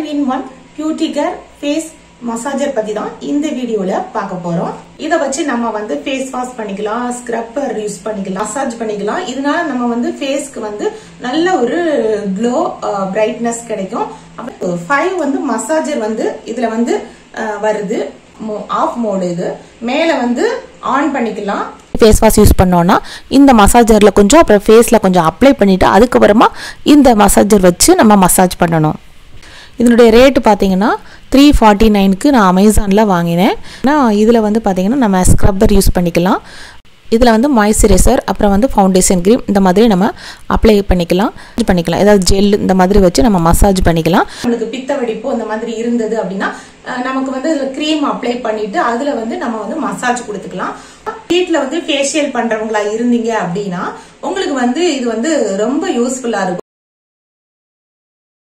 seven in one beauty care face massager பத்தி தான் இந்த வீடியோல பார்க்க போறோம் இத வச்சு நம்ம வந்து ஃபேஸ் வாஷ் பண்ணிக்கலாம் ஸ்க்ரப்பர் யூஸ் பண்ணிக்கலாம் மசாஜ் பண்ணிக்கலாம் இதனால நம்ம வந்து ஃபேஸ்க்கு வந்து நல்ல ஒரு க்ளோ பிரைட்னஸ் கிடைக்கும் ஃபைவ் வந்து மசாஜர் வந்து இதுல வந்து அஹ், வருது ஆஃப் மோடு இது மேல வந்து ஆன் பண்ணிக்கலாம் ஃபேஸ் வாஷ் யூஸ் பண்ணோன்னா இந்த மசாஜரில் கொஞ்சம் அப்புறம் ஃபேஸில் கொஞ்சம் அப்ளை பண்ணிவிட்டு அதுக்கப்புறமா இந்த மசாஜர் வச்சு நம்ம மசாஜ் பண்ணணும் இதனுடைய ரேட்டு பார்த்தீங்கன்னா த்ரீ ஃபார்ட்டி நைனுக்கு நான் அமேசானில் வாங்கினேன் ஆனால் இதில் வந்து பார்த்தீங்கன்னா நம்ம ஸ்க்ரப்பர் யூஸ் பண்ணிக்கலாம் இதில் வந்து மாய்ஸ்சரைசர் அப்புறம் வந்து ஃபவுண்டேஷன் க்ரீம் இந்த மாதிரி நம்ம அப்ளை பண்ணிக்கலாம் இது பண்ணிக்கலாம் ஏதாவது ஜெல் இந்த மாதிரி வச்சு நம்ம மசாஜ் பண்ணிக்கலாம் நம்மளுக்கு பித்த வெடிப்பு அந்த மாதிரி இருந்தது அப்படின்னா அஹ், நமக்கு வந்து க்ரீம் அப்ளை பண்ணிட்டு அதுல வந்து நம்ம வந்து மசாஜ் கொடுத்துக்கலாம் வீட்ல வந்து ஃபேஷியல் பண்றவங்களா இருந்தீங்க அப்படின்னா உங்களுக்கு வந்து இது வந்து ரொம்ப யூஸ்ஃபுல்லா இருக்கும்